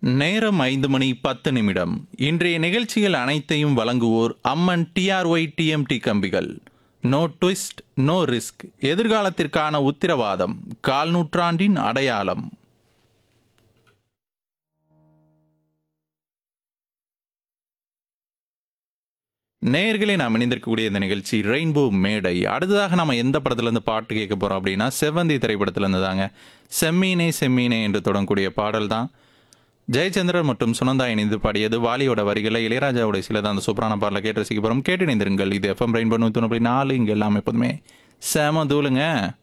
நேரம் ஐந்து மணி பத்து நிமிடம் இன்றைய நிகழ்ச்சிகள் அனைத்தையும் வழங்குவோர் அம்மன் டிஆர்ஒய் டிஎம்டி கம்பிகள் நோ ட்விஸ்ட் நோ ரிஸ்க் எதிர்காலத்திற்கான உத்திரவாதம் கால் நூற்றாண்டின் அடையாளம் நேயர்களே நாம் இணைந்திருக்கக்கூடிய இந்த நிகழ்ச்சி ரெயின்போ மேடை அடுத்ததாக நம்ம எந்த படத்துலேருந்து பாட்டு கேட்க போகிறோம் அப்படின்னா செவ்வந்தி திரைப்படத்துலேருந்து தாங்க செம்மீனே செம்மீனே என்று தொடங்கக்கூடிய பாடல் தான் ஜெயச்சந்திரன் மற்றும் சுனந்தா இணைந்து பாடியது வாலியோட வரிகளை இளையராஜாவோட சில தான் அந்த சூப்பரான பாடலை கேட்டு ரசிக்க போகிறோம் கேட்டு இணைந்திருங்கள் இது எஃப்எம் ரெயின்போ நூற்றி நாலு இங்கே எல்லாமே எப்போதுமே செம தூளுங்க